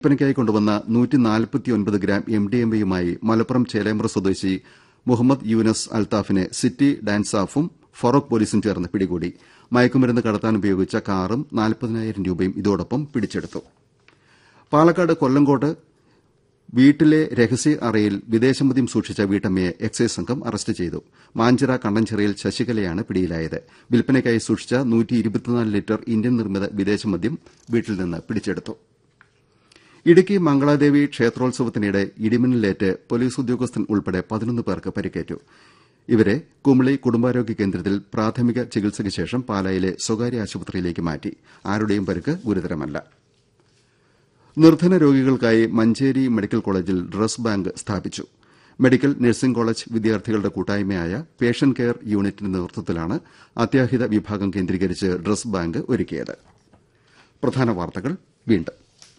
വിൽപ്പനയ്ക്കായി കൊണ്ടുവന്ന നൂറ്റി നാൽപ്പത്തിയൊൻപത് ഗ്രാം എം ഡി എം എയുമായി മലപ്പുറം ചേലേമ്പ്ര സ്വദേശി മുഹമ്മദ് യൂനസ് അൽത്താഫിനെ സിറ്റി ഡാൻസാഫും ഫറോക്ക് പോലീസും ചേർന്ന് പിടികൂടി മയക്കുമരുന്ന് കടത്താൻ ഉപയോഗിച്ച കാറും നാൽപ്പതിനായിരം രൂപയും ഇതോടൊപ്പം പിടിച്ചെടുത്തു പാലക്കാട് കൊല്ലങ്കോട് വീട്ടിലെ രഹസ്യ അറയിൽ വിദേശമദ്യം സൂക്ഷിച്ച വീട്ടമ്മയെ എക്സൈസ് സംഘം അറസ്റ്റ് ചെയ്തു മാഞ്ചിറ കണ്ടഞ്ചിറയിൽ ശശികലയാണ് പിടിയിലായത് വിൽപ്പനയ്ക്കായി സൂക്ഷിച്ച ലിറ്റർ ഇന്ത്യൻ നിർമ്മിത വിദേശമദ്യം വീട്ടിൽ നിന്ന് പിടിച്ചെടുത്തു ഇടുക്കി മംഗളാദേവി ക്ഷേത്രോത്സവത്തിനിടെ ഇടിമിന്നലേറ്റ് പോലീസ് ഉദ്യോഗസ്ഥൻ ഉൾപ്പെടെ പതിനൊന്ന് പേർക്ക് പരിക്കേറ്റു ഇവരെ കുമളി കുടുംബാരോഗ്യ കേന്ദ്രത്തിൽ പ്രാഥമിക ചികിത്സയ്ക്ക് ശേഷം പാലായിലെ സ്വകാര്യ ആശുപത്രിയിലേക്ക് മാറ്റി ആരുടെയും പരിക്ക് ഗുരുതരമല്ല നിർധന രോഗികൾക്കായി മഞ്ചേരി മെഡിക്കൽ കോളേജിൽ ഡ്രസ് ബാങ്ക് സ്ഥാപിച്ചു മെഡിക്കൽ നഴ്സിംഗ് കോളേജ് വിദ്യാർത്ഥികളുടെ കൂട്ടായ്മയായ പേഷ്യൻ കെയർ യൂണിറ്റിന്റെ നേതൃത്വത്തിലാണ് അത്യാഹിത വിഭാഗം കേന്ദ്രീകരിച്ച് ഡ്രസ് ബാങ്ക് ഒരുക്കിയത് പ്രധാന വാർത്തകൾ വീണ്ടും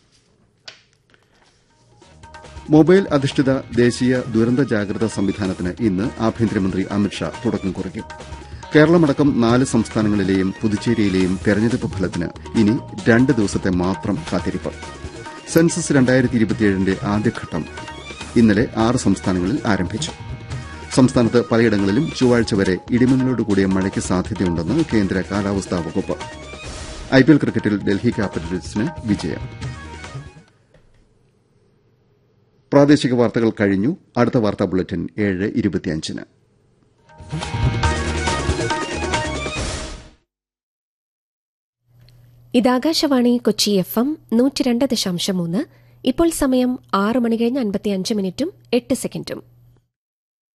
മൊബൈൽ അധിഷ്ഠിത ദേശീയ ദുരന്ത ജാഗ്രതാ സംവിധാനത്തിന് ഇന്ന് ആഭ്യന്തരമന്ത്രി അമിത്ഷാ തുടക്കം കുറിക്കും കേരളമടക്കം നാല് സംസ്ഥാനങ്ങളിലെയും പുതുച്ചേരിയിലെയും തെരഞ്ഞെടുപ്പ് ഫലത്തിന് ഇനി രണ്ട് ദിവസത്തെ മാത്രം കാത്തിരിപ്പ് സെൻസസ് രണ്ടായിരത്തി ഇരുപത്തിയേഴിന്റെ ആദ്യഘട്ടം ഇന്നലെ ആറ് സംസ്ഥാനങ്ങളിൽ ആരംഭിച്ചു സംസ്ഥാനത്ത് പലയിടങ്ങളിലും ചൊവ്വാഴ്ച വരെ ഇടിമിന്നലോട് കൂടിയ മഴയ്ക്ക് സാധ്യതയുണ്ടെന്ന് കേന്ദ്ര കാലാവസ്ഥാ വകുപ്പ് ഐപിഎൽ ക്രിക്കറ്റിൽ ഡൽഹി ക്യാപിറ്റൽസിന് വിജയം പ്രാദേശിക വാർത്തകൾ കഴിഞ്ഞു അടുത്ത വാർത്താ ബുള്ളറ്റിൻ ഏഴ് ഇരുപത്തിയഞ്ചിന് ഇതാകാശവാണി കൊച്ചി എഫ് എം നൂറ്റി രണ്ട് ദശാംശം മൂന്ന് ഇപ്പോൾ സമയം ആറ് മണി കഴിഞ്ഞ് അൻപത്തിയഞ്ച് മിനിറ്റും എട്ട് സെക്കൻഡും